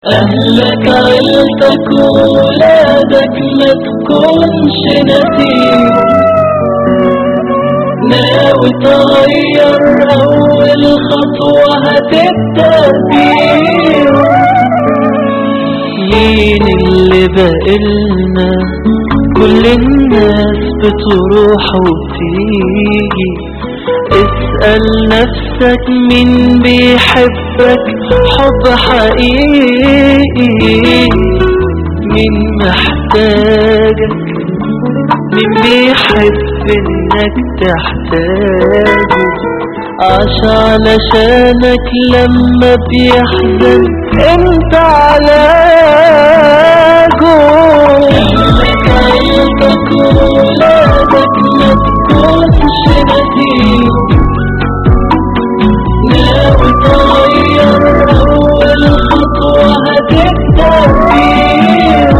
أهلك عيلتك وولادك ما تكونش نسيم ناوي تغير أول خطوة هتبدأ بيهم مين اللي بقلنا كل الناس بتروح وبتيجي اسأل نفسك مين بيحبك حب حقيقي مين محتاجك مين بيحب انك تحتاجه عاش علشانك لما بيحزن انت علاجه اهلك عيلتك وولادك ما تكونش نسيم ناوي تغير أول خطوة هتبدأ بيهم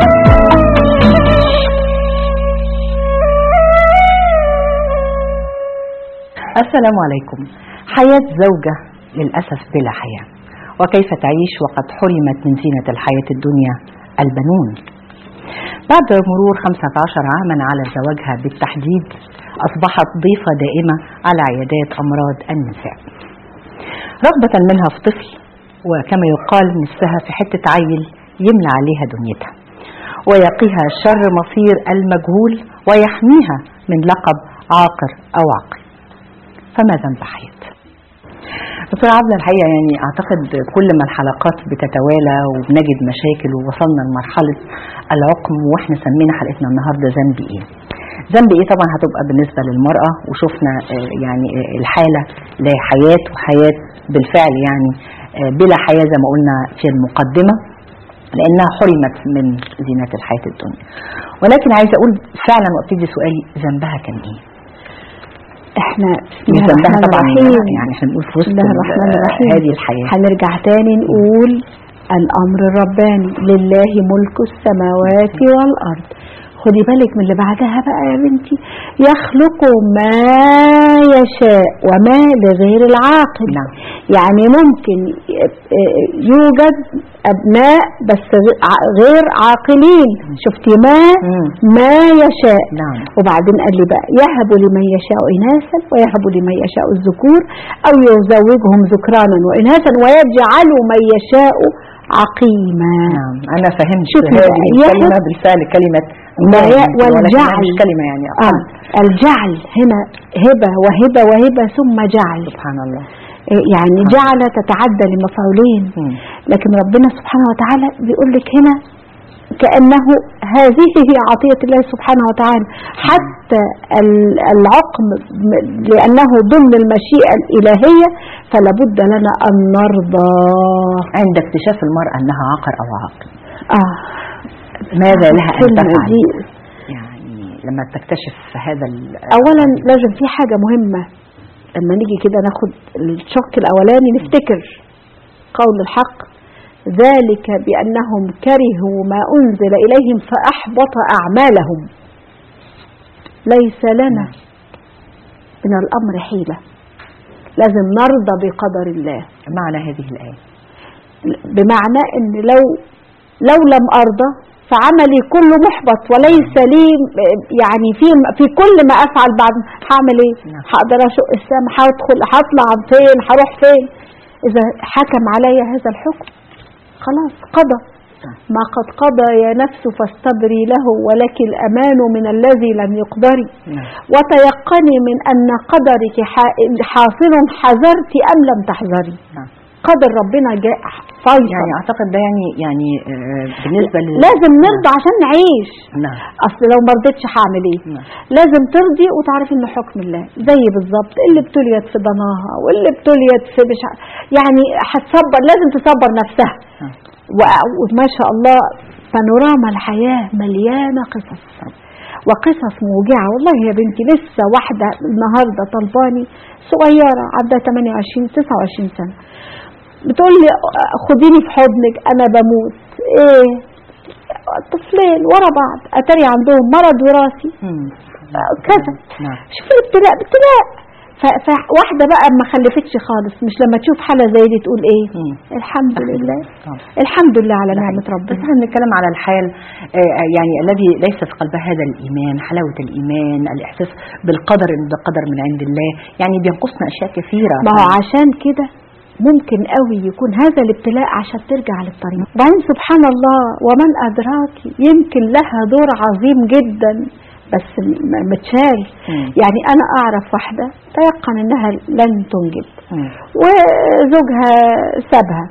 السلام عليكم حياة زوجة للأسف بلا حياة وكيف تعيش وقد حرمت من زينة الحياة الدنيا البنون بعد مرور 15 عاما على زواجها بالتحديد أصبحت ضيفة دائمة على عيادات أمراض النساء رغبة منها في طفل وكما يقال نفسها في حتة عيل يملى عليها دنيتها ويقيها شر مصير المجهول ويحميها من لقب عاقر أو عاقل فما ذنب حياة دكتورة عبلة الحقيقة يعني أعتقد كل ما الحلقات بتتوالى وبنجد مشاكل ووصلنا لمرحلة العقم وإحنا سمينا حلقتنا النهاردة ذنبي إيه ذنب إيه طبعا هتبقى بالنسبة للمرأة وشفنا آه، يعني آه، الحالة لحياة وحياة بالفعل يعني آه، بلا حياة زي ما قلنا في المقدمة لأنها حرمت من زينة الحياة الدنيا ولكن عايزة أقول فعلا وابتدي سؤالي ذنبها كان إيه؟ احنا بسم مش الله ذنبها الرحمن طبعا الرحيم يعني احنا بنقول في وسط بسم الله الرحمن ال- الرحيم هذه الحياة هنرجع تاني نقول الامر الرباني لله ملك السماوات والارض خدي بالك من اللي بعدها بقى يا بنتي يخلق ما يشاء وما لغير العاقل نعم. يعني ممكن يوجد ابناء بس غير عاقلين شفتي ما مم. ما يشاء نعم وبعدين قال لي بقى يهب لمن يشاء إناثا ويهب لمن يشاء الذكور أو يزوجهم ذكرانا وإناثا ويجعل من يشاء عقيما نعم أنا فهمت شوفي هذه بقى، يحب- الكلمة بالفعل كلمة ما ي- ولكنها والجعل. مش كلمة يعني آه أقل الجعل هنا هبة وهبة وهبة ثم جعل سبحان الله إيه يعني جعل تتعدى لمفعولين مم. لكن ربنا سبحانه وتعالى بيقول لك هنا كأنه هذه هي عطية الله سبحانه وتعالى حتى ال- العقم م- لأنه ضمن المشيئة الإلهية فلا بد لنا أن نرضى عند اكتشاف المرأة أنها عاقر أو عاقل آه ماذا لها أن الكلمة تفعل دي يعني لما تكتشف هذا ال- أولا لازم في حاجة مهمة لما نيجي كده ناخد الشق الأولاني نفتكر قول الحق ذلك بأنهم كرهوا ما أنزل إليهم فأحبط أعمالهم ليس لنا من الأمر حيلة لازم نرضى بقدر الله معنى هذه الآية بمعنى ان لو لو لم ارضى فعملي كله محبط وليس لي يعني في في كل ما افعل بعد هعمل ايه؟ نعم. هقدر اشق السما هدخل هطلع فين؟ هروح فين؟ اذا حكم علي هذا الحكم خلاص قضى نعم. ما قد قضى يا نفس فاستبري له ولك الامان من الذي لم يقدري نعم وتيقني من ان قدرك حا- حاصل حذرت ام لم تحذري نعم قدر ربنا جاء فيصل يعني أعتقد ده يعني يعني آه، بالنسبة لل لازم نرضى عشان نعيش نعم اصل لو ما رضيتش هعمل ايه نعم لازم ترضي وتعرفي ان حكم الله زي بالظبط اللي ابتليت في ضناها واللي ابتليت في مش ع- يعني هتصبر لازم تصبر نفسها نعم. و- وما شاء الله بانوراما الحياه مليانه قصص وقصص موجعه والله يا بنتي لسه واحده النهارده طلباني صغيره عندها 28 29 سنه بتقول لي خديني في حضنك انا بموت ايه طفلين ورا بعض اتاري عندهم مرض وراثي مم. كذا نعم شوف الابتلاء ابتلاء ف- فواحده بقى ما خلفتش خالص مش لما تشوف حاله زي دي تقول ايه مم. الحمد لله طبعا. الحمد لله على ده نعمه حقيقي. بس ربنا احنا بنتكلم على الحال آه، يعني الذي ليس في قلبه هذا الايمان حلاوه الايمان الاحساس بالقدر ان ده قدر من عند الله يعني بينقصنا اشياء كثيره ما هو عشان كده ممكن قوي يكون هذا الابتلاء عشان ترجع للطريق وبعدين سبحان الله ومن أدراك يمكن لها دور عظيم جدا بس م- متشال مم. يعني أنا أعرف واحدة تيقن أنها لن تنجب مم. وزوجها سابها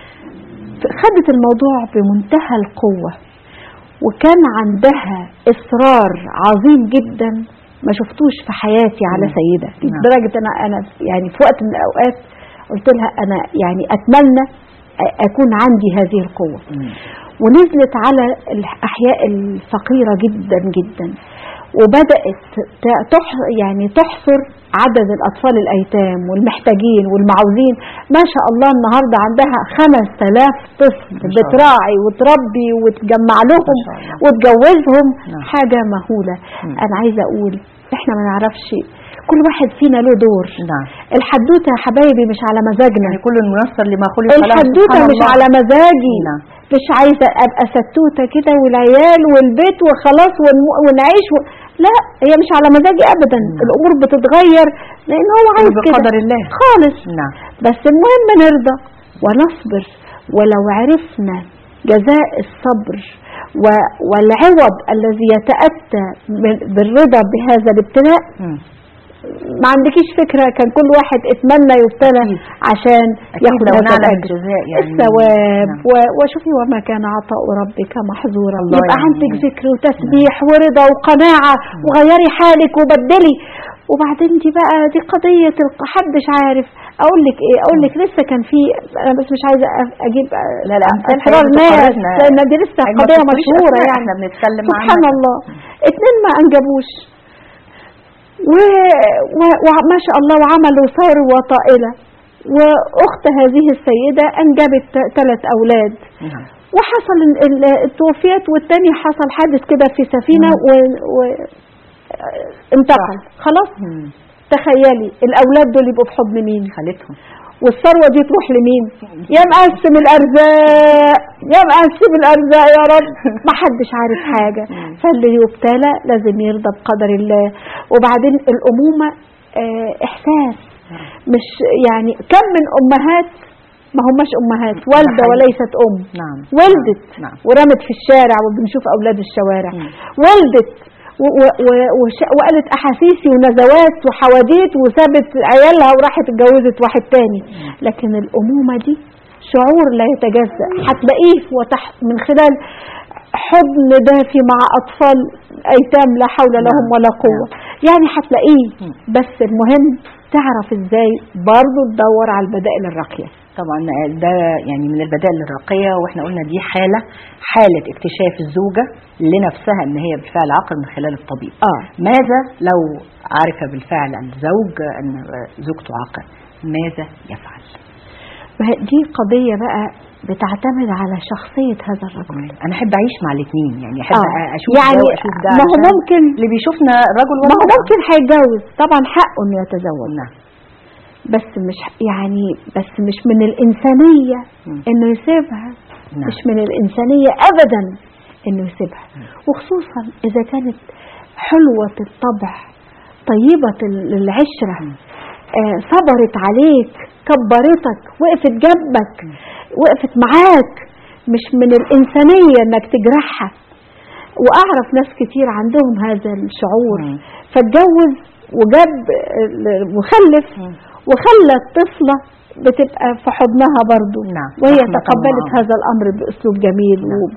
خدت الموضوع بمنتهى القوة وكان عندها إصرار عظيم جدا ما شفتوش في حياتي على مم. سيدة نعم. لدرجة أنا أنا يعني في وقت من الأوقات قلت لها أنا يعني أتمنى أ- أكون عندي هذه القوة مم. ونزلت على الأحياء الفقيرة جدا جدا وبدأت ت- تح يعني تحصر عدد الأطفال الأيتام والمحتاجين والمعوزين ما شاء الله النهاردة عندها خمس تلاف طفل ما شاء الله. بتراعي وتربي وتجمع لهم ما شاء الله. وتجوزهم نعم. حاجة مهولة مم. أنا عايزة أقول إحنا ما نعرفش كل واحد فينا له دور نعم الحدوتة يا حبايبي مش على مزاجنا يعني كل الميسر لما خلق له الحدوته سبحان مش الله. على مزاجي نعم. مش عايزه ابقى ستوته كده والعيال والبيت وخلاص ون- ونعيش و... لا هي مش على مزاجي ابدا نعم. الامور بتتغير لان هو عايز كده بقدر الله. خالص نعم بس المهم نرضى ونصبر ولو عرفنا جزاء الصبر و... والعوض الذي يتأتى من- بالرضا بهذا الابتلاء مم. ما عندكيش فكرة كان كل واحد اتمنى يبتلى أكيد. عشان أكيد ياخد لو هذا نعلم الأجر الجزاء يعني الثواب نعم. و... وشوفي وما كان عطاء ربك محظورا الله يبقى يعني. عندك ذكر وتسبيح ورضا وقناعة وغيري حالك وبدلي وبعدين دي بقى دي قضية الق- حدش عارف اقول لك ايه اقول لك لسه كان في انا بس مش عايزه أ- اجيب لا لا أمثال اسرار حقيقية ناس بتقربنا. لان دي لسه أي ما قضيه تذكريش مشهوره أسماء، يعني إحنا بنتكلم سبحان عنها. الله اتنين ما انجبوش و... و... وما شاء الله وعملوا ثروة طائلة وأخت هذه السيدة أنجبت ثلاث أولاد نعم وحصل ال- ال- التوفيت والتاني حصل حادث كده في سفينة و... و... انتقل خلاص مم. تخيلي الأولاد دول يبقوا في حضن مين خالتهم والثروة دي تروح لمين يا مقسم الأرزاق يا مقسم الأرزاق يا رب ما حدش عارف حاجة فاللي يبتلى لازم يرضى بقدر الله وبعدين الأمومة آه، إحساس مش يعني كم من أمهات ما هماش أمهات والدة حقيقي. وليست أم نعم ولدت نعم ورمت في الشارع وبنشوف أولاد الشوارع مم. ولدت و- و- و- وش- وقالت أحاسيسي ونزوات وحواديت وسابت عيالها وراحت اتجوزت واحد تاني لكن الأمومة دي شعور لا يتجزأ هتلاقيه وتحت من خلال حضن دافي مع أطفال أيتام لا حول لهم نعم. ولا قوة يعني هتلاقيه مم. بس المهم تعرف ازاي برضه تدور على البدائل الراقية طبعا ده يعني من البدائل الراقية واحنا قلنا دي حالة حالة اكتشاف الزوجة لنفسها ان هي بالفعل عاقل من خلال الطبيب اه ماذا لو عرف بالفعل الزوج ان زوجته عاقل ماذا يفعل ما هي دي قضية بقى بتعتمد على شخصية هذا الرجل انا احب اعيش مع الاثنين يعني احب آه. اشوف يعني ده واشوف ده ما هو علشان ممكن اللي بيشوفنا رجل ما هو ولا ممكن هيتجوز طبعا حقه انه يتزوج نعم بس مش يعني بس مش من الإنسانية مم. انه يسيبها نعم. مش من الإنسانية أبدا انه يسيبها وخصوصا إذا كانت حلوة الطبع طيبة ال- العشرة آه صبرت عليك كبرتك وقفت جنبك وقفت معاك مش من الإنسانية انك تجرحها واعرف ناس كتير عندهم هذا الشعور مم. فاتجوز وجاب ال- وخلف مم. وخلى الطفلة بتبقى في حضنها برضو نعم. وهي رحمة تقبلت الله. هذا الأمر بأسلوب جميل نعم. و...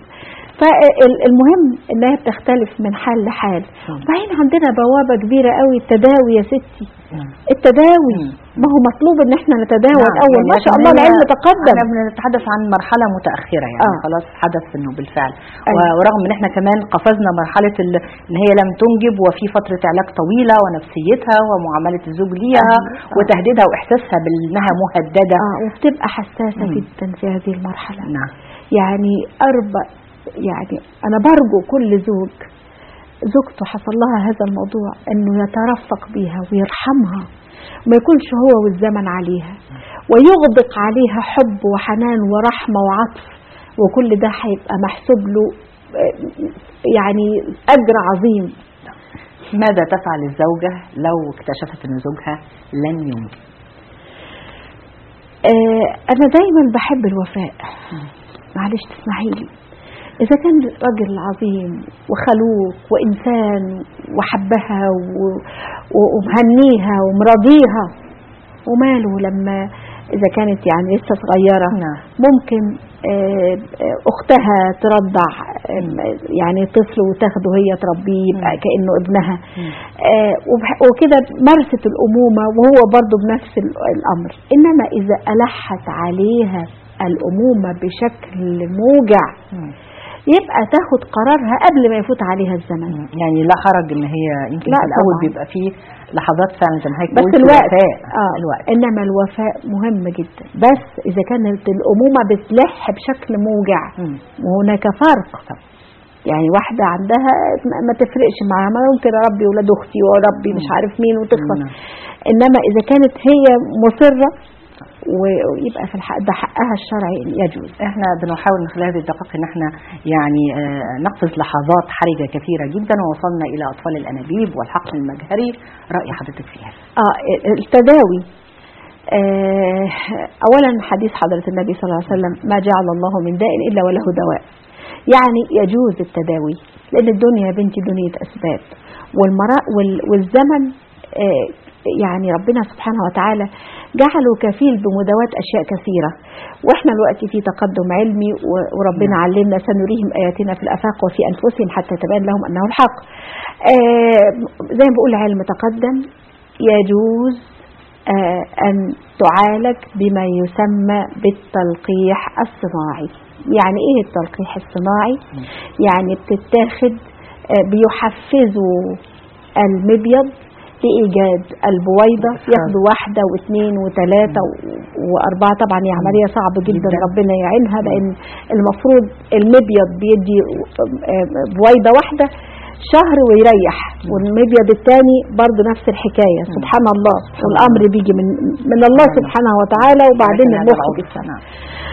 فالمهم انها بتختلف من حال لحال مم. وبعدين عندنا بوابة كبيرة قوي التداوي يا ستي نعم. التداوي مم. ما هو مطلوب ان احنا نتداوى نعم، الاول يعني ما شاء لكن الله هي- العلم تقدم احنا بنتحدث عن مرحله متاخره يعني آه. آه. خلاص حدث انه بالفعل أيوة. و- ورغم ان احنا كمان قفزنا مرحله ال- ان هي لم تنجب وفي فتره علاج طويله ونفسيتها ومعامله الزوج ليها أيوة. آه. وتهديدها واحساسها بانها مهدده اه وبتبقى حساسة مم. جدا في هذه المرحلة نعم يعني أربع يعني أنا برجو كل زوج زوجته حصل لها هذا الموضوع أنه يترفق بيها ويرحمها وما يكونش هو والزمن عليها ويغدق عليها حب وحنان ورحمة وعطف وكل ده هيبقى محسوب له آه، يعني أجر عظيم ماذا تفعل الزوجة لو اكتشفت ان زوجها لن ينجب آه، أنا دايما بحب الوفاء معلش تسمحي لي إذا كان راجل عظيم وخلوق وإنسان وحبها و- و- ومهنيها ومراضيها وماله لما إذا كانت يعني لسه صغيرة نعم. ممكن آه، آه، أختها ترضع آه، يعني طفل وتاخده هي تربيه يبقى مم. كأنه ابنها مم. آه، وبح- وكده مارست الأمومة وهو برضه بنفس ال- الأمر إنما إذا ألحت عليها الأمومة بشكل موجع يبقى تاخد قرارها قبل ما يفوت عليها الزمن يعني لا حرج ان هي يمكن لا في الاول طبعاً. بيبقى فيه لحظات فعلا زي ما هيك بس قلت الوقت وفاء. آه الوقت انما الوفاء مهم جدا بس اذا كانت الامومه بتلح بشكل موجع مم. وهناك فرق يعني واحدة عندها ما- ما تفرقش معاها ما ممكن اربي ولاد اختي واربي مش عارف مين وتخلص نعم. انما اذا كانت هي مصرة ويبقى في الحق ده حقها الشرعي يجوز احنا بنحاول من خلال هذه الدقائق ان احنا يعني آه، نقفز لحظات حرجه كثيره جدا ووصلنا الى اطفال الانابيب والحقن المجهري راي حضرتك فيها اه التداوي آه اولا حديث حضرة النبي صلى الله عليه وسلم ما جعل الله من داء الا وله دواء يعني يجوز التداوي لان الدنيا يا بنتي دنيا اسباب والمراء وال- والزمن آه يعني ربنا سبحانه وتعالى جعله كفيل بمداواة أشياء كثيرة وإحنا دلوقتي في تقدم علمي و- وربنا علمنا سنريهم آياتنا في الآفاق وفي أنفسهم حتى تبين لهم أنه الحق آه زي ما بقول علم تقدم يجوز آه أن تعالج بما يسمى بالتلقيح الصناعي يعني إيه التلقيح الصناعي يعني بتتاخد آه بيحفزوا المبيض لإيجاد البويضة بالفعل. ياخدوا واحدة واثنين وثلاثة و- وأربعة طبعا هي عملية صعبة جدا جداً. ربنا يعينها لأن المفروض المبيض بيدي آه، بويضة واحدة شهر ويريح والمبيض الثاني برضه نفس الحكاية سبحان الله والأمر بيجي من من الله سبحانه وتعالى وبعدين لكن هذا المخ العضو. بيتصرف نعم.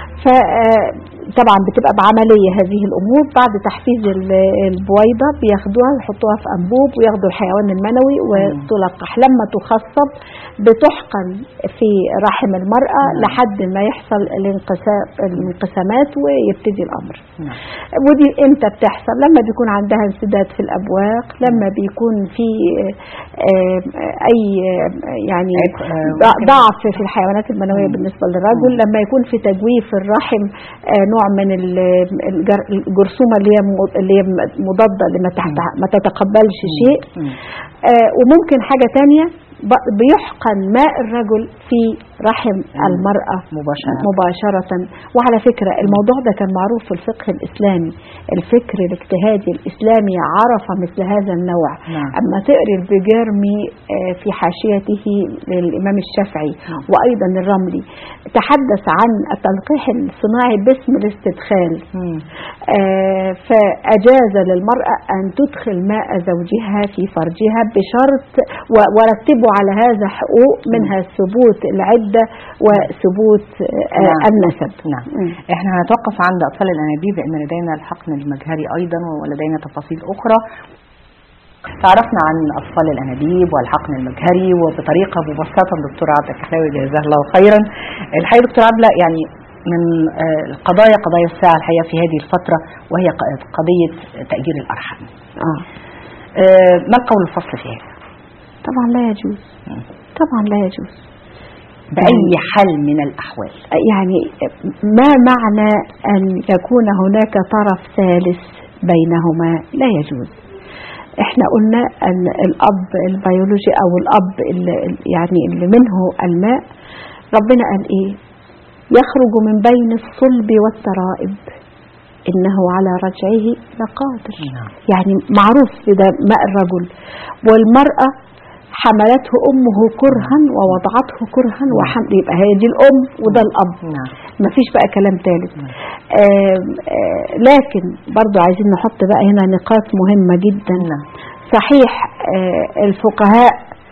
فطبعا بتبقى بعملية هذه الأمور بعد تحفيز ال- البويضة بياخدوها ويحطوها في أنبوب وياخدوا الحيوان المنوي وتلقح لما تخصب بتحقن في رحم المرأة نعم. لحد ما يحصل الانقسام الانقسامات ويبتدي الأمر نعم. ودي امتى بتحصل لما بيكون عندها انسداد في الابواق لما بيكون في آه، آه، اي آه، يعني عيب، آه، ضع- ممكن- ضعف في الحيوانات المنويه مم. بالنسبه للرجل لما يكون في تجويف الرحم آه، نوع من ال- الجر- الجرثومه اللي هي م- اللي هي مضاده لما تحت ما تتقبلش شيء مم. آه، وممكن حاجه تانية ب- بيحقن ماء الرجل في رحم المرأة مباشرة. مباشرة وعلى فكرة الموضوع ده كان معروف في الفقه الإسلامي الفكر الاجتهادي الإسلامي عرف مثل هذا النوع نعم. أما تقري البجارمي آه، في حاشيته للإمام الشافعي وأيضا الرملي تحدث عن التلقيح الصناعي باسم الاستدخال مم. آه، فأجاز للمرأة أن تدخل ماء زوجها في فرجها بشرط و- ورتبوا على هذا حقوق منها ثبوت العدة وثبوت آه، نعم. النسب نعم مم. احنا هنتوقف عند اطفال الانابيب لان لدينا الحقن المجهري ايضا ولدينا تفاصيل اخرى تعرفنا عن اطفال الانابيب والحقن المجهري وبطريقه مبسطه دكتور عبله الكحلاوي جزاه الله خيرا الحقيقه دكتور عبله يعني من آه، القضايا قضايا الساعه الحقيقه في هذه الفتره وهي ق- قضيه تاجير الارحام آه. آه، ما القول الفصل في هذا طبعا لا يجوز طبعا لا يجوز باي حال من الاحوال يعني ما معنى أن يكون هناك طرف ثالث بينهما لا يجوز احنا قلنا ان الاب البيولوجي او الاب اللي يعني اللي منه الماء ربنا قال ايه يخرج من بين الصلب والترائب انه على رجعه لقادر نعم. يعني معروف ده ماء الرجل والمرأة حملته أمه كرها ووضعته كرها وحمل يبقى هي دي الأم وده الأب نعم مفيش بقى كلام ثالث آم، آه، لكن برضو عايزين نحط بقى هنا نقاط مهمة جدا نعم. صحيح آه، الفقهاء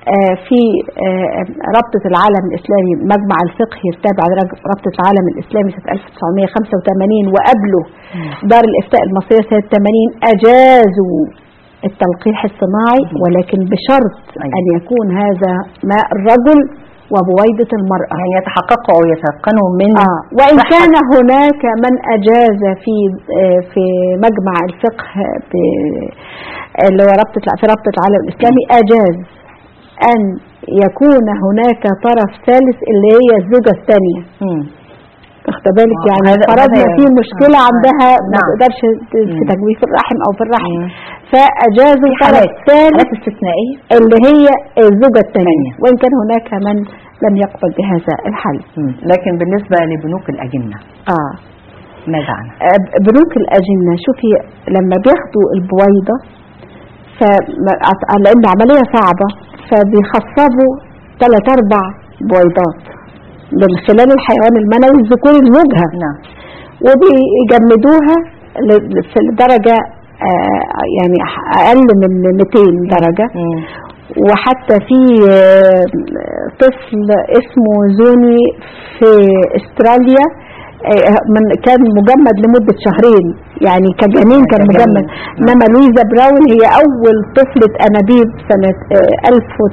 آه، في آه، رابطة العالم الإسلامي مجمع الفقه التابع لرابطة العالم الإسلامي سنة 1985 وقبله دار الإفتاء المصرية سنة 80 أجازوا التلقيح الصناعي ولكن بشرط أيوة. أن يكون هذا ماء الرجل وبويضة المرأة يعني يتحققوا أو يتيقنوا من آه وإن صحة- كان هناك من أجاز في آه، في مجمع الفقه ب- اللي هو رابطة في رابطة العالم الإسلامي أجاز أن يكون هناك طرف ثالث اللي هي الزوجة الثانية مم. واخد بالك آه، يعني هذا- فرضنا هذا- في مشكلة آه، عندها ما نعم. تقدرش ت- في مم. تجويف الرحم أو في الرحم مم. فأجازوا طرف حالات ثالث حالات استثنائية اللي هي الزوجة الثانية ثانية. وإن كان هناك من لم يقبل بهذا الحل مم. لكن بالنسبة لبنوك الأجنة آه ماذا عنها؟ آه، بنوك الأجنة شوفي لما بياخدوا البويضة فما- عط- لأن عملية صعبة فبيخصبوا ثلاث أربع بويضات من خلال الحيوان المنوي الذكوري لزوجها نعم وبيجمدوها ل- في درجة آه، يعني أقل من 200 درجة مم. وحتى في آه، طفل اسمه زوني في استراليا آه، من كان مجمد لمدة شهرين يعني كجنين كان كجنين. مجمد انما لويزا براون هي اول طفلة انابيب سنة آه،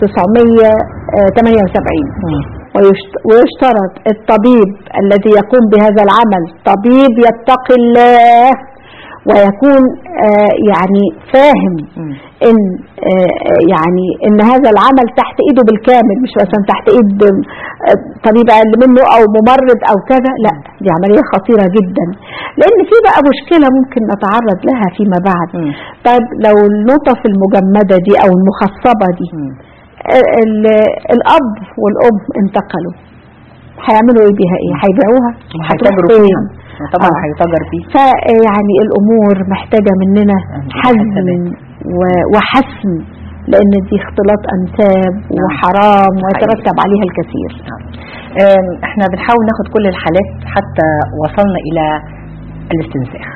1978 مم. ويشت- ويشترط الطبيب الذي يقوم بهذا العمل طبيب يتقي الله ويكون آه، يعني فاهم مم. ان آه، يعني ان هذا العمل تحت ايده بالكامل مش مثلا تحت ايد آه، طبيب اقل منه او ممرض او كذا لا دي عمليه خطيره جدا لان في بقى مشكله ممكن نتعرض لها فيما بعد مم. طيب لو النطف المجمده دي او المخصبه دي مم. ال- ال- الاب والام انتقلوا هيعملوا ايه بيها ايه هيبيعوها هتروح هيتاجروا فين فيها طبعا آه. هيتاجر فيه فيعني الامور محتاجه مننا أهلا حزم وسهلا. و- وحسم لان دي اختلاط انساب نعم. وحرام ويترتب عليها الكثير آم، احنا بنحاول ناخد كل الحالات حتى وصلنا الى الاستنساخ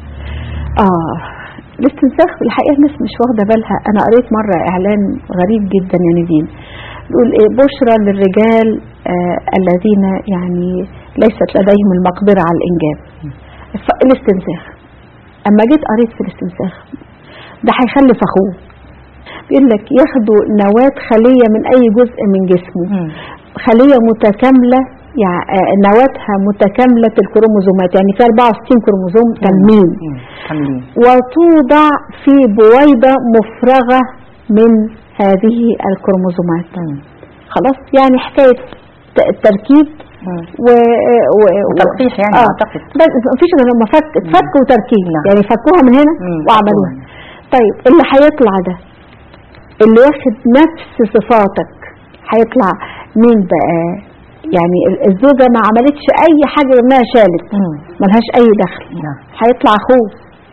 اه الاستنساخ الحقيقه الناس مش واخده بالها انا قريت مره اعلان غريب جدا يا نيفين بيقول ايه بشرى للرجال آه الذين يعني ليست لديهم المقدره على الانجاب ف- الاستنساخ اما جيت قريت في الاستنساخ ده هيخلف اخوه بيقول لك ياخدوا نواه خليه من اي جزء من جسمه خليه متكامله يعني آه، نواتها متكامله الكروموزومات يعني في 64 كروموزوم تامين مم. كاملين وتوضع في بويضة مفرغة من هذه الكروموزومات مم. خلاص يعني حكاية ت- تركيب مم. و... و... وتلقيح يعني آه. أعتقد. بس مفيش غير لما فك فك وتركيب نعم. يعني فكوها من هنا مم. وعملوها فكوها. طيب اللي هيطلع ده اللي واخد نفس صفاتك هيطلع مين بقى يعني ال- الزوجة ما عملتش أي حاجة غير إنها شالت مم. ملهاش أي دخل نعم هيطلع أخوه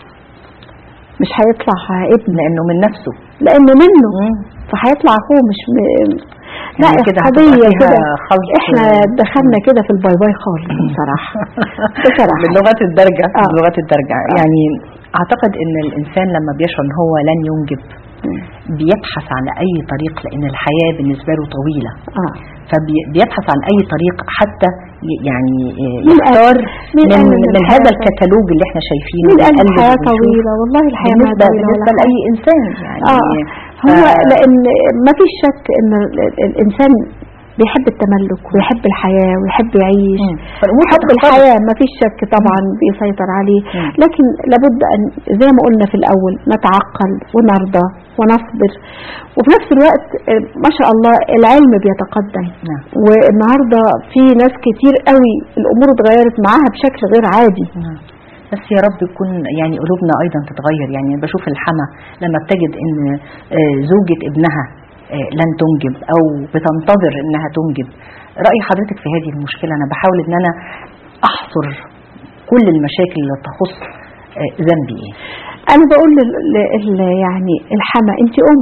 مش هيطلع ابن لانه من نفسه لانه منه مم. فهيطلع اخوه مش م... لا يعني كده قضية هتبقى فيها كده خلط. احنا دخلنا كده في الباي باي خالص بصراحة بصراحة بلغة الدرجة آه. بلغة الدرجة يعني اعتقد ان الانسان لما بيشعر ان هو لن ينجب بيبحث على اي طريق لان الحياة بالنسبة له طويلة اه فبيبحث عن اي طريق حتى ي- يعني آه، مين قال- يختار مين من, قال إن من الحياة هذا طويلة؟ الكتالوج اللي احنا شايفينه مين قال بنقلب الحياة ونشوف. طويلة والله الحياة ما بالنسبة, طويلة ولا بالنسبة حاجة. لأي إنسان يعني اه هو لان ما فيش شك ان ال- ال- الانسان بيحب التملك ويحب الحياة ويحب يعيش مم. فالأمور حب بتختلف. الحياة ما فيش شك طبعا بيسيطر عليه مم. لكن لابد أن زي ما قلنا في الأول نتعقل ونرضى ونصبر وفي نفس الوقت آه، ما شاء الله العلم بيتقدم نعم. والنهاردة في ناس كتير قوي الأمور اتغيرت معاها بشكل غير عادي نعم. بس يا رب يكون يعني قلوبنا ايضا تتغير يعني بشوف الحما لما بتجد ان آه، زوجة ابنها آه، لن تنجب او بتنتظر انها تنجب رأي حضرتك في هذه المشكلة انا بحاول ان انا احصر كل المشاكل اللي تخص آه، ذنبي ايه أنا بقول لل- ل- ال- يعني الحما أنت أم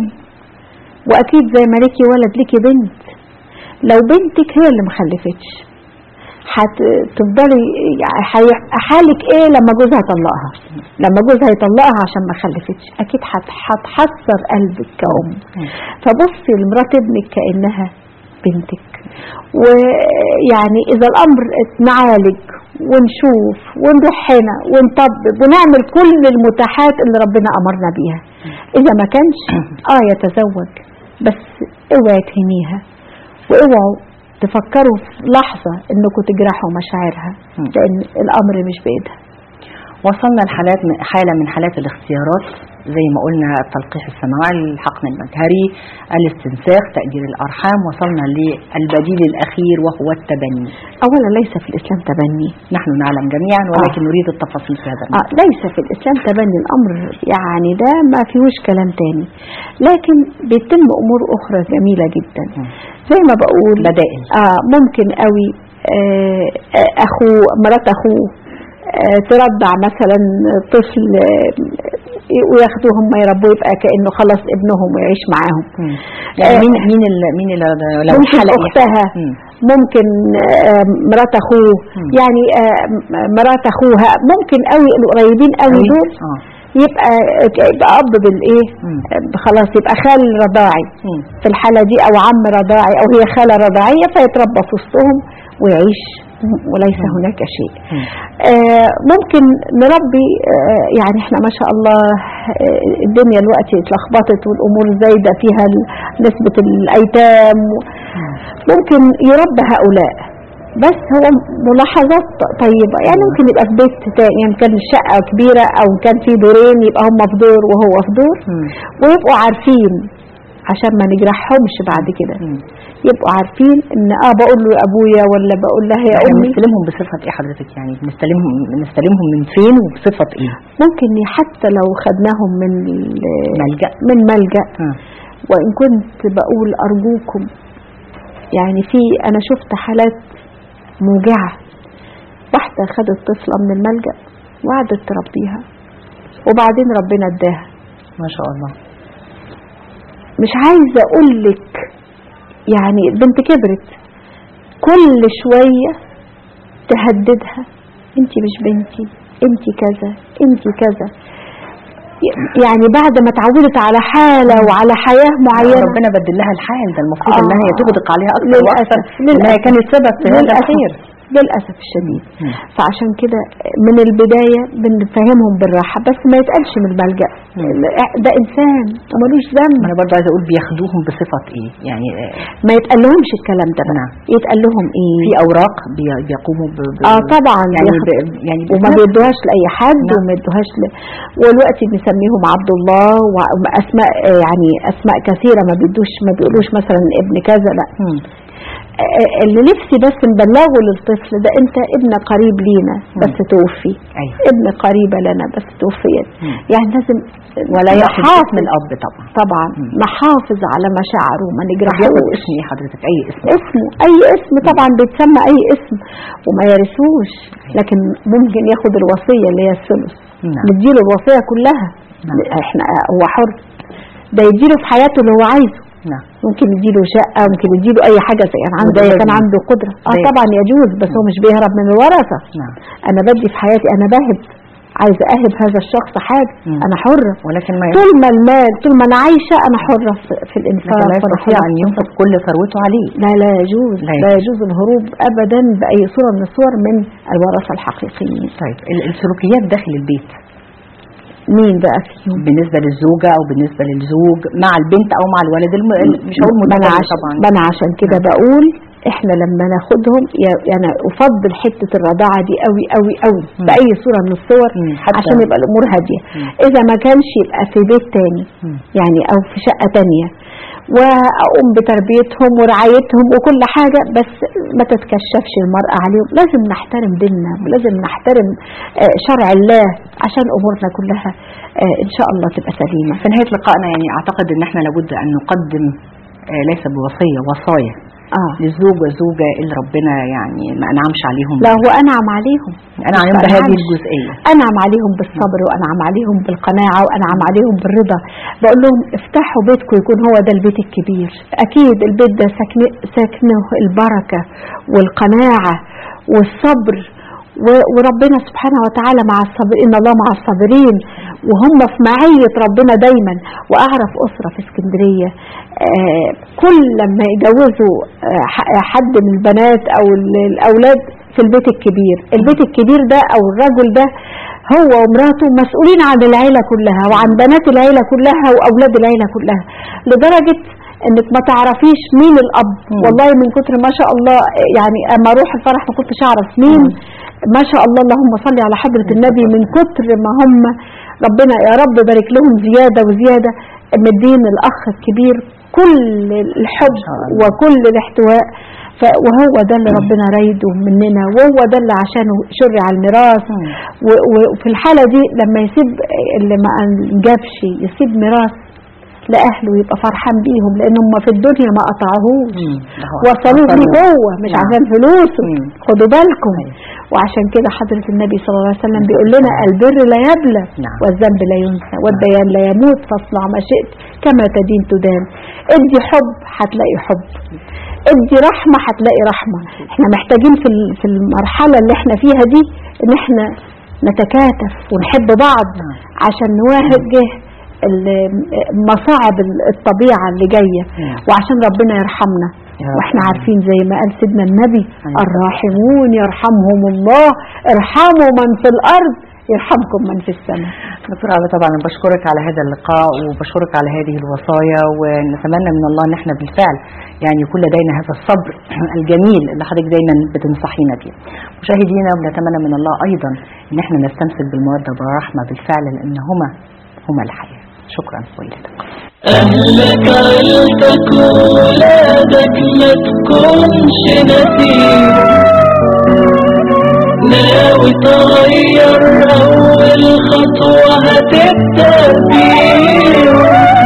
وأكيد زي ما ليكي ولد ليكي بنت لو بنتك هي اللي مخلفتش هتفضلي يعني هيبقى حالك ايه لما جوزها يطلقها لما جوزها يطلقها عشان ما خلفتش اكيد هت- هتحسر قلبك كأم فبصي لمرات ابنك كأنها بنتك ويعني اذا الامر نعالج ونشوف ونروح هنا ونطبب ونعمل كل المتاحات اللي ربنا امرنا بيها اذا ما كانش اه يتزوج بس اوعي تهنيها واوعوا تفكروا في لحظة انكم تجرحوا مشاعرها مم. لان الامر مش بايدها وصلنا لحالات حالة من حالات الاختيارات زي ما قلنا التلقيح السماعي الحقن المجهري الاستنساخ تأجير الأرحام وصلنا للبديل الأخير وهو التبني اولا ليس في الاسلام تبني نحن نعلم جميعا ولكن نريد التفاصيل في هذا آه ليس في الاسلام تبني الامر يعني ده ما فيهوش كلام تاني لكن بيتم امور اخرى جميلة جدا مم. زي ما بقول بدائل اه ممكن قوي آه آه، اخوه مرات اخوه آه ترضع مثلا طفل آه، وياخدوه هم يربوه يبقى كانه خلاص ابنهم ويعيش معاهم مم. يعني آه، مين مين ال مين اللي لو ممكن حلق اختها مم. ممكن آه، مرات اخوه مم. يعني آه، م- مرات اخوها ممكن قوي القريبين قوي أوي. دول اه يبقى يبقى اب بالايه مم. آه، خلاص يبقى خال رضاعي مم. في الحاله دي او عم رضاعي او هي خاله رضاعيه فيتربى في وسطهم ويعيش وليس هناك شيء مم. آه، ممكن نربي آه، يعني احنا ما شاء الله آه، الدنيا دلوقتي اتلخبطت والامور زايده فيها ال- نسبه الايتام ممكن يربى هؤلاء بس هو ملاحظات طيبة يعني ممكن يبقى في بيت تاني يعني كان الشقة كبيرة أو كان في دورين يبقى هم في دور وهو في دور مم. ويبقوا عارفين عشان ما نجرحهمش بعد كده مم. يبقوا عارفين ان اه بقول له يا ابويا ولا بقول لها يا احنا امي بنستلمهم بصفة ايه حضرتك يعني بنستلمهم بنستلمهم من فين وبصفة ايه ممكن حتى لو خدناهم من ال- ملجأ من ملجأ ها. وإن كنت بقول أرجوكم يعني في أنا شفت حالات موجعة واحدة خدت طفلة من الملجأ وقعدت تربيها وبعدين ربنا اداها ما شاء الله مش عايزة أقولك يعني البنت كبرت كل شوية تهددها انت مش بنتي انت كذا انت كذا يعني بعد ما اتعودت على حالة وعلى حياة معينة ربنا بدل لها الحال ده المفروض آه. انها هي تغدق عليها اكثر للأسف. واكثر انها للأسف. كانت سبب في هذا للأسف. الخير للأسف الشديد مم. فعشان كده من البداية بنفهمهم بالراحة بس ما يتقالش من الملجأ مم. ده إنسان وملوش ما ذنب انا برضه عايزه اقول بياخدوهم بصفة ايه يعني آه، ما يتقال لهمش الكلام ده بقى نعم. يتقال لهم إيه في اوراق بي- بيقوموا ب... ب... اه طبعا يعني بياخد- ب... يعني وما بسبب- بيدوهاش لاي حد نعم. وما يدوهاش ل... والوقت بنسميهم عبد الله واسماء آه، يعني اسماء كثيره ما بيدوش ما بيقولوش مثلا ابن كذا لا مم. آه، اللي نفسي بس نبلغه للطفل ده انت ابن قريب لينا بس توفي ايوه ابن قريبة لنا بس توفيت مم. يعني لازم ولا ياخد نحافظ اسم الاب طبعا طبعا مم. نحافظ على مشاعره وما طب ياخد نجرحوش اسم ايه حضرتك اي اسم اسمه اي اسم طبعا بيتسمى اي اسم وما يرثوش لكن ممكن ياخد الوصية اللي هي الثلث نعم. نديله الوصية كلها نعم. احنا هو حر ده يديله في حياته اللي هو عايزه نعم ممكن يديله شقة ممكن يديله أي حاجة زي يعني عنده وده إذا كان يجوز. عنده قدرة اه ده طبعا يجوز بس هو مش بيهرب من الورثة نعم أنا بدي في حياتي أنا بهب عايزة أهب هذا الشخص حاجة مم. أنا حرة ولكن ما طول ما المال طول ما أنا عايشة أنا حرة في- في لكن الإنفاق لا وأنا يستطيع حرة ان في ينفق كل ثروته عليه لا لا يجوز لا لا يجوز. يجوز الهروب أبدا بأي صورة من الصور من الورثة الحقيقيين طيب ال- السلوكيات داخل البيت مين بقى فيهم بالنسبة للزوجة أو بالنسبة للزوج مع البنت أو مع الولد الم... مش هقول ما انا متفاهم عشان طبعا ما انا عشان كده بقول احنا لما ناخدهم يا- يعني افضل حته الرضاعه دي قوي قوي قوي مم. باي صوره من الصور مم. حتى- عشان يبقى الامور هاديه مم. اذا ما كانش يبقى في بيت تاني مم. يعني او في شقه تانية واقوم بتربيتهم ورعايتهم وكل حاجه بس ما تتكشفش المراه عليهم لازم نحترم ديننا ولازم نحترم آه، شرع الله عشان امورنا كلها آه، ان شاء الله تبقى سليمه في نهاية لقائنا يعني أعتقد أن احنا لابد أن نقدم آه، ليس بوصية وصايا اه للزوج والزوجة اللي ربنا يعني ما أنعمش عليهم لا هو انعم عليهم أنا عم مش بهذه أنعمش. الجزئية انعم عليهم بالصبر وانعم عليهم بالقناعه وانعم عليهم بالرضا بقول لهم افتحوا بيتكم يكون هو ده البيت الكبير اكيد البيت ده ساكن ساكنه البركه والقناعه والصبر و- وربنا سبحانه وتعالى مع الصابرين إن الله مع الصابرين وهم في معية ربنا دايما وأعرف أسرة في اسكندرية آه، كل لما يجوزوا آه، ح- حد من البنات أو ال- الأولاد في البيت الكبير البيت الكبير ده أو الرجل ده هو ومراته مسؤولين عن العيلة كلها وعن بنات العيلة كلها وأولاد العيلة كلها لدرجة انك ما تعرفيش مين الاب مم. والله من كتر ما شاء الله يعني اما اروح الفرح ما كنتش اعرف مين ما شاء الله اللهم صل على حضرة النبي من كتر ما هم ربنا يا رب بارك لهم زيادة وزيادة مدين الاخ الكبير كل الحب شاء الله. وكل الاحتواء ف- وهو ده اللي ربنا رايده مننا وهو ده اللي عشانه شرع الميراث مم. و- وفي الحالة دي لما يسيب اللي ما انجبش يسيب ميراث لأهله يبقى فرحان بيهم لأن هم في الدنيا ما قطعوهوش مم. ده هو. وصلوه وصلوه. ليه هو مش نعم. عشان فلوسه مم. خدوا بالكم أيوة. وعشان كده حضرة النبي صلى الله عليه وسلم بيقول لنا البر لا يبلى نعم. والذنب لا ينسى والديان لا يموت فاصنع ما شئت كما تدين تدان ادي حب هتلاقي حب ادي رحمة هتلاقي رحمة احنا محتاجين في ال- في المرحلة اللي احنا فيها دي ان احنا نتكاتف ونحب بعض نعم. عشان نواجه ال- مصاعب ال- الطبيعة اللي جاية نعم. وعشان ربنا يرحمنا يا رب. واحنا عارفين زي ما قال سيدنا النبي أيوة. الراحمون يرحمهم الله ارحموا من في الارض يرحمكم من في السماء دكتور علا طبعا أنا بشكرك على هذا اللقاء وبشكرك على هذه الوصايا ونتمنى من الله ان احنا بالفعل يعني يكون لدينا هذا الصبر الجميل اللي حضرتك دايما بتنصحينا بيه. مشاهدينا بنتمنى من الله ايضا ان احنا نستمسك بالموده والرحمه بالفعل لان هما هما الحياه. شكرا والى اللقاء. أهلك عيلتك ولادك ما تكونش نسيم ناوي تغير أول خطوة هتبدأ بيهم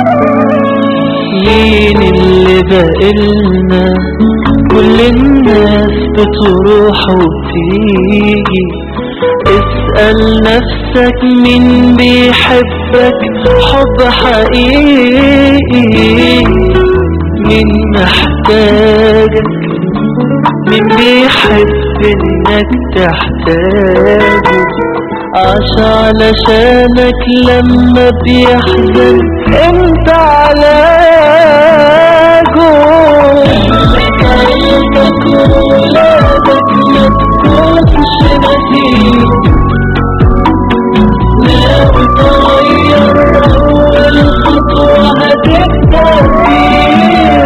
مين اللي بقلنا كل الناس بتروح وتيجي اسأل نفسك مين بيحبك حب حقيقي مين محتاجك مين بيحب انك تحتاجه عاش علشانك لما بيحزن انت علاجه لك عيلتك وولادك ما تكونش نسيم ناوي تغير أول خطوة هتبدأ فيها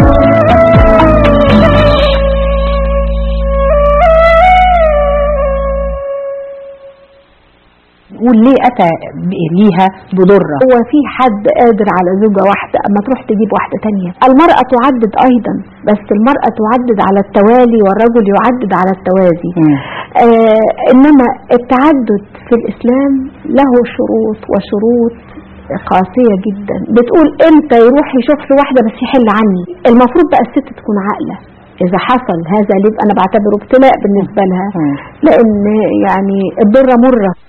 نقول ليه اتى ب- ليها بضره؟ هو في حد قادر على زوجة واحدة اما تروح تجيب واحدة تانية المرأة تعدد ايضا بس المرأة تعدد على التوالي والرجل يعدد على التوازي مم. آه انما التعدد في الاسلام له شروط وشروط قاسية جدا بتقول امتى يروح يشوف له واحدة بس يحل عني المفروض بقى الست تكون عاقلة اذا حصل هذا اللي يبقى انا بعتبره ابتلاء بالنسبة لها مم. لان يعني الضرة مرة